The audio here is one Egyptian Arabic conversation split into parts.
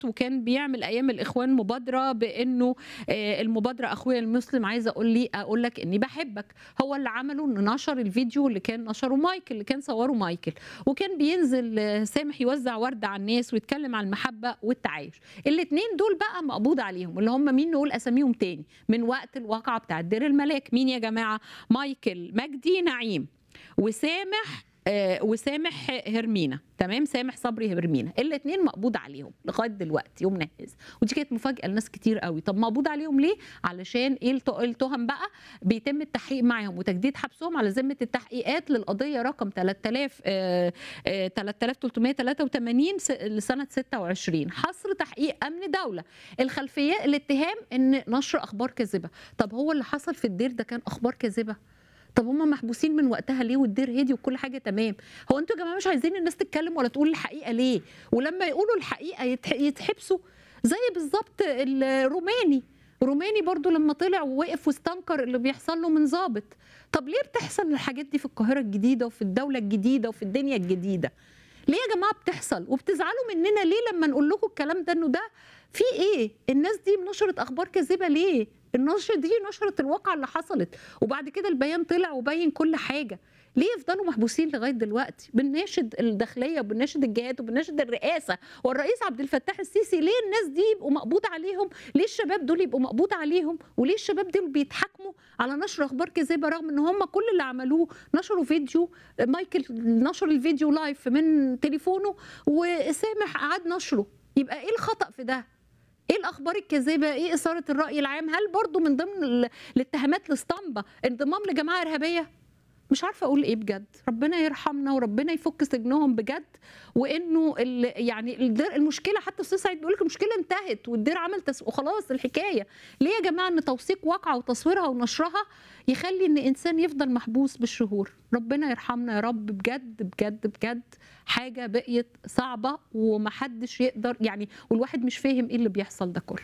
وكان بيعمل ايام الاخوان مبادره بانه آه، المبادره اخويا المسلم عايزه اقول لي اقول لك اني بحبك هو اللي عمله انه نشر الفيديو اللي كان نشره مايكل اللي كان صوره مايكل وكان بينزل آه، سامح يوزع ورد على الناس ويتكلم عن المحبه والتعايش الاثنين دول بقى مقبوض عليهم اللي هم مين نقول اساميهم تاني من وقت الواقعه بتاع دير الملاك مين يا جماعه مايكل مجدي نعيم وسامح آه، وسامح هرمينا تمام سامح صبري هرمينا الاثنين مقبوض عليهم لغايه دلوقتي يومنا هذا ودي كانت مفاجاه لناس كتير قوي طب مقبوض عليهم ليه علشان ايه الت- التهم بقى بيتم التحقيق معاهم وتجديد حبسهم على ذمه التحقيقات للقضيه رقم 3000 آه، آه، 3383 س- لسنه 26 حصر تحقيق امن دوله الخلفيه الاتهام ان نشر اخبار كاذبه طب هو اللي حصل في الدير ده كان اخبار كاذبه طب هم محبوسين من وقتها ليه والدير هدي وكل حاجه تمام هو انتوا يا جماعه مش عايزين الناس تتكلم ولا تقول الحقيقه ليه ولما يقولوا الحقيقه يتح- يتحبسوا زي بالظبط الروماني روماني برضو لما طلع ووقف واستنكر اللي بيحصل له من ظابط طب ليه بتحصل الحاجات دي في القاهره الجديده وفي الدوله الجديده وفي الدنيا الجديده ليه يا جماعه بتحصل وبتزعلوا مننا ليه لما نقول لكم الكلام ده انه ده في ايه الناس دي نشرت اخبار كاذبه ليه النشر دي نشرت الواقع اللي حصلت وبعد كده البيان طلع وبين كل حاجه ليه يفضلوا محبوسين لغايه دلوقتي بنناشد الداخليه وبنناشد الجهات وبنناشد الرئاسه والرئيس عبد الفتاح السيسي ليه الناس دي يبقوا مقبوض عليهم ليه الشباب دول يبقوا مقبوض عليهم وليه الشباب دول بيتحاكموا على نشر اخبار كذبه رغم ان هم كل اللي عملوه نشروا فيديو مايكل نشر الفيديو لايف من تليفونه وسامح قعد نشره يبقى ايه الخطا في ده ايه الاخبار الكاذبه ايه اثاره الراي العام هل برضو من ضمن ال- الاتهامات الاسطمبه انضمام لجماعه ارهابيه مش عارفه اقول ايه بجد ربنا يرحمنا وربنا يفك سجنهم بجد وانه ال- يعني الدير المشكله حتى استاذ سعيد بيقول لك المشكله انتهت والدير عمل تس... وخلاص الحكايه ليه يا جماعه ان توثيق واقعه وتصويرها ونشرها يخلي ان انسان يفضل محبوس بالشهور ربنا يرحمنا يا رب بجد بجد بجد حاجه بقيت صعبه ومحدش يقدر يعني والواحد مش فاهم ايه اللي بيحصل ده كله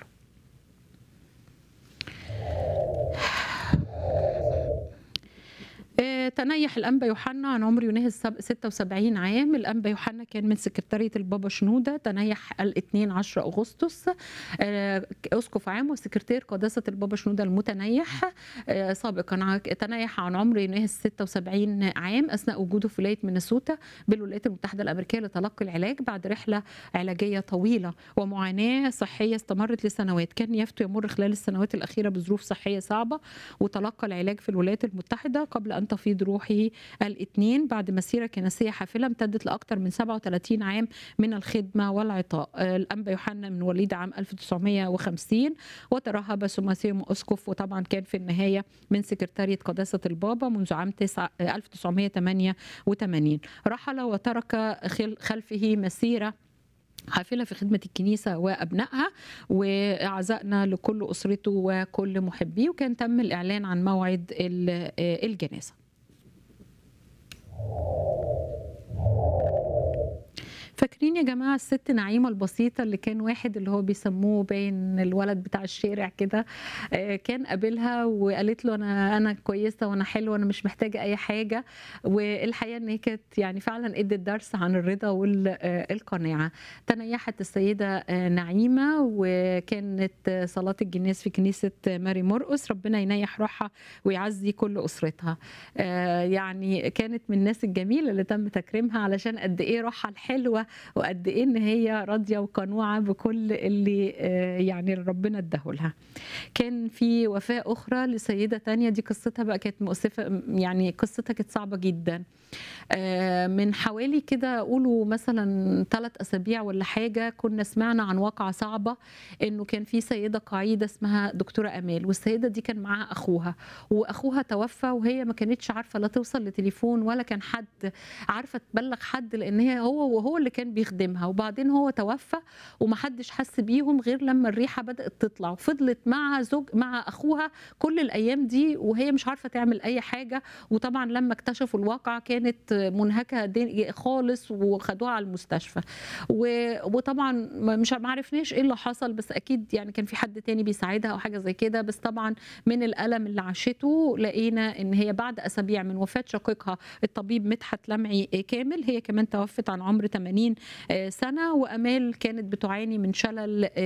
آه، تنيح الأنبا يوحنا عن عمر يناهز سب- 76 عام الأنبا يوحنا كان من سكرتارية البابا شنودة تنيح الاثنين 10 أغسطس آه، أسقف عام وسكرتير قداسة البابا شنودة المتنيح آه، سابقا ع- تنيح عن عمر يناهز 76 عام أثناء وجوده في ولاية مينيسوتا بالولايات المتحدة الأمريكية لتلقي العلاج بعد رحلة علاجية طويلة ومعاناة صحية استمرت لسنوات كان يفتو يمر خلال السنوات الأخيرة بظروف صحية صعبة وتلقى العلاج في الولايات المتحدة قبل أن تفيض روحه الاثنين بعد مسيرة كنسية حافلة امتدت لأكثر من 37 عام من الخدمة والعطاء آه، الأنبا يوحنا من وليد عام 1950 وترهب ثم أسقف وطبعا كان في النهاية من سكرتارية قداسة البابا منذ عام 9 آه، 1988 رحل وترك خل- خلفه مسيرة حافلة في خدمة الكنيسة وأبنائها وعزائنا لكل أسرته وكل محبيه وكان تم الإعلان عن موعد ال- آه، الجنازة فاكرين يا جماعة الست نعيمة البسيطة اللي كان واحد اللي هو بيسموه باين الولد بتاع الشارع كده آه، كان قابلها وقالت له أنا أنا كويسة وأنا حلوة أنا مش محتاجة أي حاجة والحقيقة إن هي كانت يعني فعلا ادت درس عن الرضا والقناعة تنيحت السيدة آه، نعيمة وكانت آه، صلاة الجناز في كنيسة ماري مرقس ربنا ينيح روحها ويعزي كل أسرتها آه، يعني كانت من الناس الجميلة اللي تم تكريمها علشان قد إيه روحها الحلوة وقد إيه إن هي راضية وقنوعة بكل اللي آه، يعني ربنا اداهولها كان في وفاة أخرى لسيدة تانية دي قصتها بقى كانت مؤسفة يعني قصتها كانت صعبة جدا آه، من حوالي كده قولوا مثلا ثلاث اسابيع ولا حاجه كنا سمعنا عن واقعه صعبه انه كان في سيده قاعده اسمها دكتوره امال والسيده دي كان معاها اخوها واخوها توفى وهي ما كانتش عارفه لا توصل لتليفون ولا كان حد عارفه تبلغ حد لان هي هو وهو اللي كان بيخدمها وبعدين هو توفى ومحدش حس بيهم غير لما الريحه بدات تطلع وفضلت مع زوج مع اخوها كل الايام دي وهي مش عارفه تعمل اي حاجه وطبعا لما اكتشفوا الواقع كانت منهكه دي- خالص وخدوها على المستشفى و- وطبعا ما- مش ما عرفناش ايه اللي حصل بس اكيد يعني كان في حد تاني بيساعدها او حاجه زي كده بس طبعا من الالم اللي عاشته لقينا ان هي بعد اسابيع من وفاه شقيقها الطبيب مدحت لمعي كامل هي كمان توفت عن عمر 80 81 سنة وأمال كانت بتعاني من شلل